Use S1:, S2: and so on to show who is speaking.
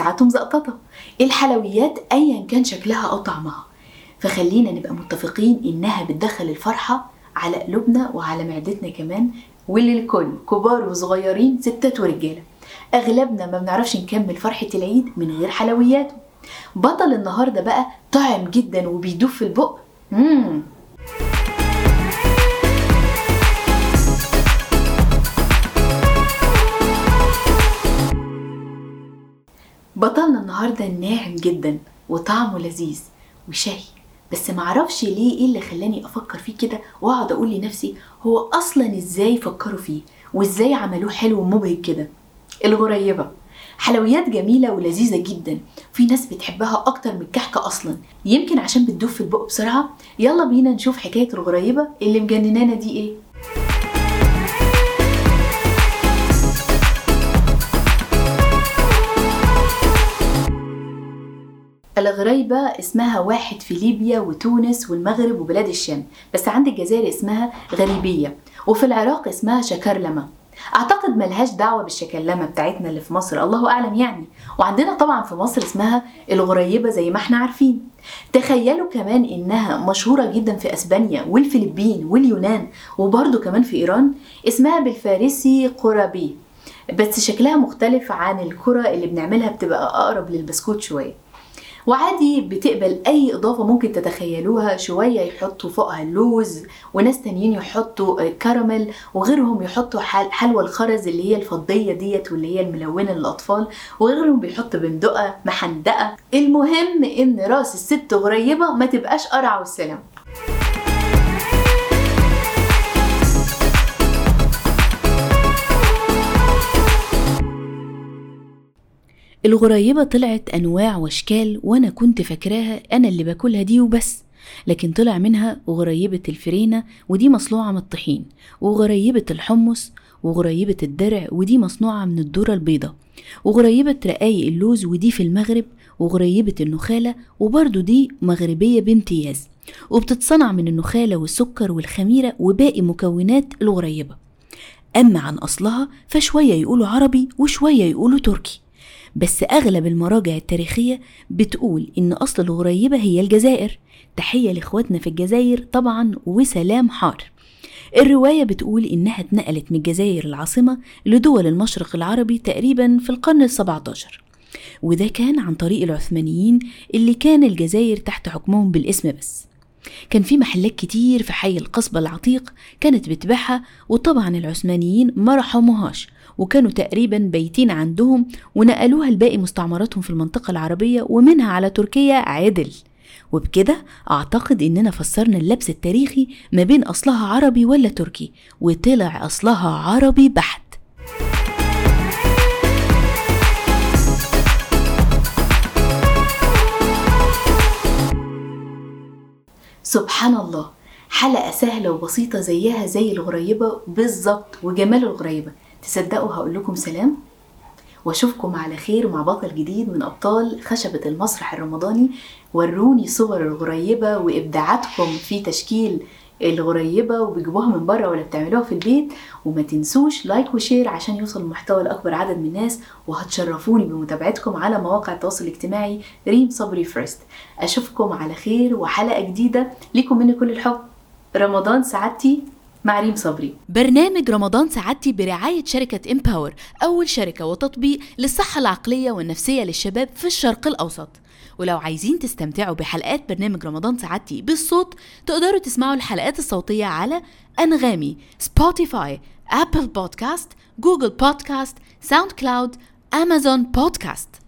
S1: وساعات مزقططة الحلويات أيا كان شكلها أو طعمها فخلينا نبقى متفقين إنها بتدخل الفرحة على قلوبنا وعلى معدتنا كمان وللكل كبار وصغيرين ستات ورجالة أغلبنا ما بنعرفش نكمل فرحة العيد من غير حلوياته بطل النهاردة بقى طعم جدا وبيدوب في البق مم. بطلنا النهاردة ناعم جدا وطعمه لذيذ وشهي بس معرفش ليه ايه اللي خلاني افكر فيه كده واقعد اقول لنفسي هو اصلا ازاي فكروا فيه وازاي عملوه حلو ومبهج كده الغريبة حلويات جميلة ولذيذة جدا في ناس بتحبها أكتر من الكحكة أصلا يمكن عشان بتدوب في البق بسرعة يلا بينا نشوف حكاية الغريبة اللي مجننانا دي إيه الغريبة اسمها واحد في ليبيا وتونس والمغرب وبلاد الشام بس عند الجزائر اسمها غريبية وفي العراق اسمها شكرلمة اعتقد ملهاش دعوة بالشكلمة بتاعتنا اللي في مصر الله اعلم يعني وعندنا طبعا في مصر اسمها الغريبة زي ما احنا عارفين تخيلوا كمان انها مشهورة جدا في اسبانيا والفلبين واليونان وبرضه كمان في ايران اسمها بالفارسي قرابي بس شكلها مختلف عن الكرة اللي بنعملها بتبقى اقرب للبسكوت شوية وعادي بتقبل اي اضافه ممكن تتخيلوها شويه يحطوا فوقها اللوز وناس تانيين يحطوا كراميل وغيرهم يحطوا حلوى الخرز اللي هي الفضيه ديت واللي هي الملونه للاطفال وغيرهم بيحط بندقه محندقه المهم ان راس الست غريبه ما تبقاش قرع والسلام الغريبة طلعت أنواع وأشكال وأنا كنت فاكراها أنا اللي باكلها دي وبس لكن طلع منها غريبة الفرينة ودي مصنوعة من الطحين وغريبة الحمص وغريبة الدرع ودي مصنوعة من الذرة البيضة وغريبة رقايق اللوز ودي في المغرب وغريبة النخالة وبرضو دي مغربية بامتياز وبتتصنع من النخالة والسكر والخميرة وباقي مكونات الغريبة أما عن أصلها فشوية يقولوا عربي وشوية يقولوا تركي بس أغلب المراجع التاريخية بتقول إن أصل الغريبة هي الجزائر تحية لإخواتنا في الجزائر طبعا وسلام حار الرواية بتقول إنها اتنقلت من الجزائر العاصمة لدول المشرق العربي تقريبا في القرن السبعة عشر وده كان عن طريق العثمانيين اللي كان الجزائر تحت حكمهم بالاسم بس كان في محلات كتير في حي القصبة العتيق كانت بتبيعها وطبعا العثمانيين ما رحموهاش وكانوا تقريبا بيتين عندهم ونقلوها لباقي مستعمراتهم في المنطقة العربية ومنها على تركيا عدل وبكده أعتقد إننا فسرنا اللبس التاريخي ما بين أصلها عربي ولا تركي وطلع أصلها عربي بحت سبحان الله حلقة سهلة وبسيطة زيها زي الغريبة بالظبط وجمال الغريبة تصدقوا هقول لكم سلام واشوفكم على خير مع بطل جديد من ابطال خشبة المسرح الرمضاني وروني صور الغريبة وابداعاتكم في تشكيل الغريبة وبيجيبوها من بره ولا بتعملوها في البيت وما تنسوش لايك وشير عشان يوصل المحتوى لأكبر عدد من الناس وهتشرفوني بمتابعتكم على مواقع التواصل الاجتماعي ريم صبري فريست أشوفكم على خير وحلقة جديدة ليكم مني كل الحب رمضان سعادتي مع ريم صبري برنامج رمضان سعادتي برعاية شركة امباور أول شركة وتطبيق للصحة العقلية والنفسية للشباب في الشرق الأوسط ولو عايزين تستمتعوا بحلقات برنامج رمضان سعادتي بالصوت تقدروا تسمعوا الحلقات الصوتية على أنغامي سبوتيفاي أبل بودكاست جوجل بودكاست ساوند كلاود أمازون بودكاست